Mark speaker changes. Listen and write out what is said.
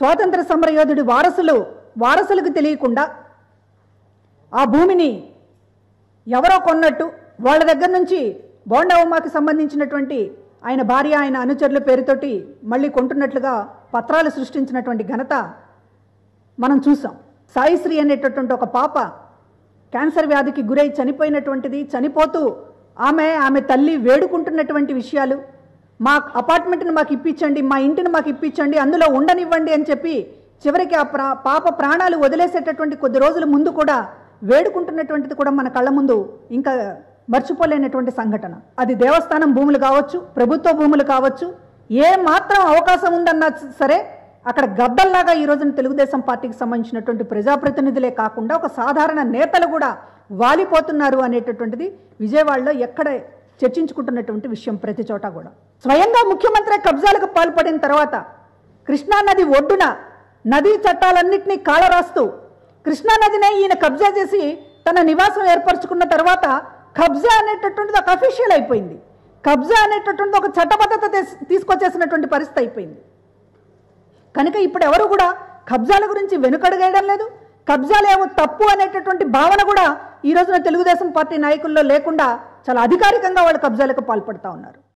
Speaker 1: స్వాతంత్ర సమరయోధుడి వారసులు వారసులకు తెలియకుండా ఆ భూమిని ఎవరో కొన్నట్టు వాళ్ళ దగ్గర నుంచి బోండా ఉమాకి సంబంధించినటువంటి ఆయన భార్య ఆయన అనుచరుల పేరుతోటి మళ్ళీ కొంటున్నట్లుగా పత్రాలు సృష్టించినటువంటి ఘనత మనం చూసాం సాయిశ్రీ అనేటటువంటి ఒక పాప క్యాన్సర్ వ్యాధికి గురై చనిపోయినటువంటిది చనిపోతూ ఆమె ఆమె తల్లి వేడుకుంటున్నటువంటి విషయాలు మా అపార్ట్మెంట్ని మాకు ఇప్పించండి మా ఇంటిని మాకు ఇప్పించండి అందులో ఉండనివ్వండి అని చెప్పి చివరికి ఆ ప్రా పాప ప్రాణాలు వదిలేసేటటువంటి కొద్ది రోజుల ముందు కూడా వేడుకుంటున్నటువంటిది కూడా మన కళ్ళ ముందు ఇంకా మర్చిపోలేనటువంటి సంఘటన అది దేవస్థానం భూములు కావచ్చు ప్రభుత్వ భూములు కావచ్చు ఏ మాత్రం అవకాశం ఉందన్నా సరే అక్కడ గద్దల్లాగా ఈ రోజున తెలుగుదేశం పార్టీకి సంబంధించినటువంటి ప్రజాప్రతినిధులే కాకుండా ఒక సాధారణ నేతలు కూడా వాలిపోతున్నారు అనేటటువంటిది విజయవాడలో ఎక్కడ చర్చించుకుంటున్నటువంటి విషయం ప్రతి చోట కూడా స్వయంగా ముఖ్యమంత్రి కబ్జాలకు పాల్పడిన తర్వాత కృష్ణా నది ఒడ్డున నదీ చట్టాలన్నింటినీ కాలరాస్తూ కృష్ణా నదినే ఈయన కబ్జా చేసి తన నివాసం ఏర్పరచుకున్న తర్వాత కబ్జా అనేటటువంటిది ఒక అఫీషియల్ అయిపోయింది కబ్జా అనేటటువంటిది ఒక చట్టబద్ధత తీస్- తీసుకొచ్చేసినటువంటి పరిస్థితి అయిపోయింది కనుక ఇప్పుడు ఎవరు కూడా కబ్జాల గురించి వెనుకడుగేయడం లేదు కబ్జాలేమో తప్పు అనేటటువంటి భావన కూడా ఈ రోజున తెలుగుదేశం పార్టీ నాయకుల్లో లేకుండా చాలా అధికారికంగా వాళ్ళు కబ్జాలకు పాల్పడతా ఉన్నారు